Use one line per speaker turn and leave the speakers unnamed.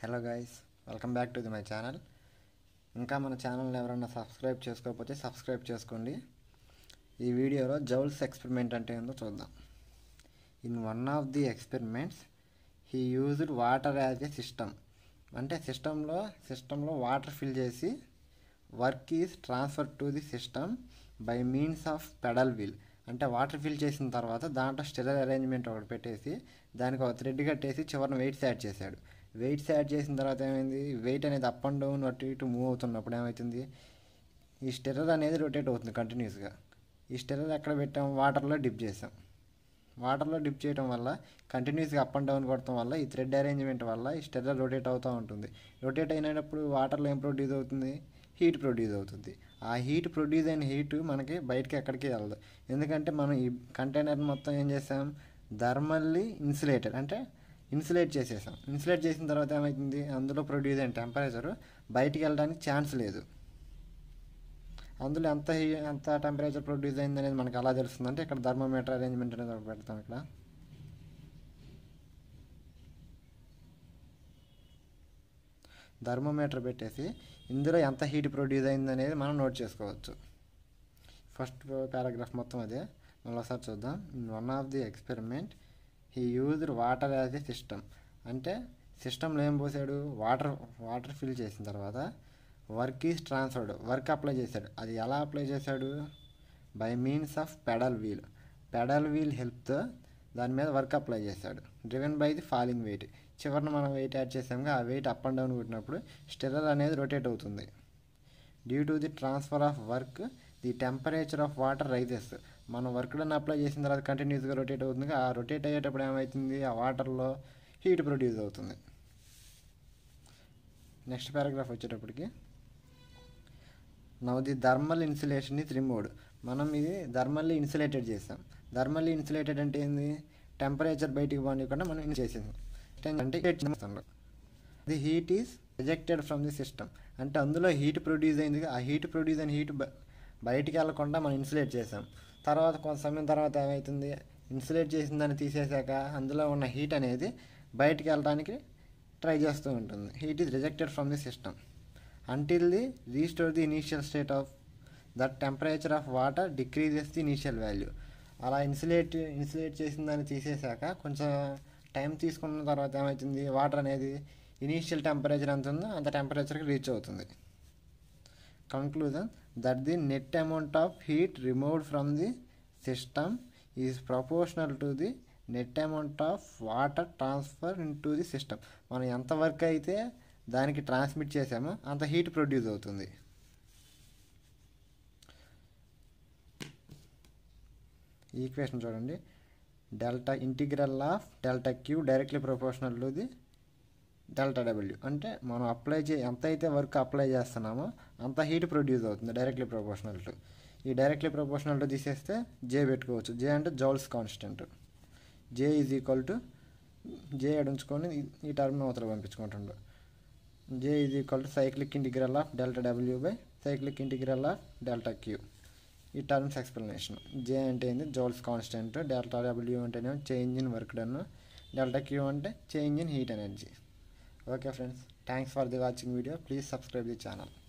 hello guys welcome back to the my channel ఇంకా మన ఛానల్ని ఎవరైనా సబ్స్క్రైబ్ చేసుకోకపోతే సబ్స్క్రైబ్ చేసుకోండి ఈ వీడియోలో జౌల్స్ ఎక్స్పెరిమెంట్ అంటే ఏందో చూద్దాం in one of the experiments he used water as a system అంటే సిస్టంలో సిస్టంలో వాటర్ ఫిల్ చేసి work is transfer to the system by means of pedal wheel అంటే వాటర్ ఫిల్ చేసిన తర్వాత దాంట్లో స్టిరర్ అరేంజ్మెంట్ ఒకటి పెట్టేసి దానికి ఒక థ్రెడ్ కట్టేసి చివరిన వెయిట్స్ యాడ్ చేశాడు వెయిట్స్ యాడ్ చేసిన తర్వాత ఏమైంది వెయిట్ అనేది అప్ అండ్ డౌన్ అటు ఇటు మూవ్ అవుతున్నప్పుడు ఏమవుతుంది ఈ స్టిరర్ అనేది రొటేట్ అవుతుంది కంటిన్యూస్గా ఈ స్టిరర్ ఎక్కడ పెట్టాం వాటర్లో డిప్ చేసాం వాటర్లో డిప్ చేయడం వల్ల కంటిన్యూస్గా అప్ అండ్ డౌన్ కొడటం వల్ల ఈ థ్రెడ్ అరేంజ్మెంట్ వల్ల ఈ స్టెర్లర్ రొటేట్ అవుతూ ఉంటుంది రొటేట్ అయినప్పుడు వాటర్లో ఏం ప్రొడ్యూస్ అవుతుంది హీట్ ప్రొడ్యూస్ అవుతుంది ఆ హీట్ ప్రొడ్యూస్ అయిన హీట్ మనకి బయటకి ఎక్కడికి వెళ్ళదు ఎందుకంటే మనం ఈ కంటైనర్ మొత్తం ఏం చేసాం థర్మల్లీ ఇన్సులేటెడ్ అంటే ఇన్సులేట్ చేసేసాం ఇన్సులేట్ చేసిన తర్వాత ఏమవుతుంది అందులో ప్రొడ్యూస్ అయిన టెంపరేచర్ బయటికి వెళ్ళడానికి ఛాన్స్ లేదు అందులో ఎంత హీ ఎంత టెంపరేచర్ ప్రొడ్యూస్ అయింది అనేది మనకు ఎలా తెలుస్తుంది అంటే ఇక్కడ థర్మోమీటర్ అరేంజ్మెంట్ అనేది ఒకటి పెడతాం ఇక్కడ థర్మోమీటర్ పెట్టేసి ఇందులో ఎంత హీట్ ప్రొడ్యూస్ అయింది అనేది మనం నోట్ చేసుకోవచ్చు ఫస్ట్ పారాగ్రాఫ్ మొత్తం అదే మళ్ళీ ఒకసారి చూద్దాం in one of the experiment he used water as a system అంటే సిస్టంలో ఏం పోసాడు వాటర్ వాటర్ ఫిల్ చేసిన తర్వాత work is transferred work apply చేశాడు అది ఎలా అప్లై చేశాడు by means of pedal wheel pedal wheel హెల్ప్తో దాని మీద వర్క్ అప్లై చేశాడు driven by the falling weight చివరిన మనం వెయిట్ యాడ్ చేసాముగా ఆ వెయిట్ అప్ అండ్ డౌన్ కొట్టినప్పుడు స్టిరర్ అనేది రొటేట్ అవుతుంది due to the transfer of work the temperature of water rises మనం వర్క్ డన్ అప్లై చేసిన తర్వాత కంటిన్యూస్గా రొటేట్ అవుతుంది ఆ రొటేట్ అయ్యేటప్పుడు ఏమవుతుంది ఆ వాటర్లో హీట్ ప్రొడ్యూస్ అవుతుంది నెక్స్ట్ పారాగ్రాఫ్ వచ్చేటప్పటికి now the thermal insulation is removed మనం ఇది థర్మల్లీ ఇన్సులేటెడ్ చేసాం థర్మల్లీ ఇన్సులేటెడ్ అంటే ఏంది టెంపరేచర్ బయటికి పోనీయకుండా మనం ఇన్ చేసేసాం అంటే the heat is rejected from the system అంటే అందులో హీట్ ప్రొడ్యూస్ అయింది ఆ హీట్ ప్రొడ్యూస్ అయిన హీట్ బయటికి వెళ్ళకుండా మనం ఇన్సులేట్ చేసాం తర్వాత కొంత సమయం తర్వాత ఏమవుతుంది ఇన్సులేట్ చేసిన దాన్ని తీసేసాక అందులో ఉన్న హీట్ అనేది బయటికి వెళ్ళడానికి ట్రై చేస్తూ ఉంటుంది heat is rejected from the system until the restore the initial state of that temperature of water decreases the initial value అలా ఇన్సులేట్ ఇన్సులేట్ చేసిన దాన్ని తీసేసాక కొంచెం టైం తీసుకున్న తర్వాత ఏమవుతుంది వాటర్ అనేది ఇనీషియల్ టెంపరేచర్ ఎంత ఉందో అంత టెంపరేచర్కి రీచ్ అవుతుంది conclusion that the net amount of heat removed from the system is proportional to the net amount of water transfer in to the system మనం ఎంత వర్క్ అయితే దానికి ట్రాన్స్మిట్ చేసామో అంత హీట్ ప్రొడ్యూస్ అవుతుంది ఈక్వేషన్ చూడండి delta integral of delta Q directly proportional to the delta W అంటే మనం అప్లై చే ఎంత అయితే వర్క్ అప్లై చేస్తున్నామో అంత హీట్ ప్రొడ్యూస్ అవుతుంది డైరెక్ట్లీ ప్రపోర్షనల్ టు ఈ డైరెక్ట్లీ ప్రపోర్షనల్ టు తీసేస్తే జే పెట్టుకోవచ్చు జే అంటే Joule's constant J is equal to J ఉంచుకొని ఈ టర్మ్ అవతల పంపించుకుంటుండు J is equal to cyclic integral of delta W by cyclic integral of delta Q ఈ terms explanation J అంటే ఏంది జౌల్స్ కాన్స్టెంట్ డెల్టా డబ్ల్యూ అంటేనేమో change in work done delta Q అంటే change in heat energy okay friends thanks for the watching video please subscribe the channel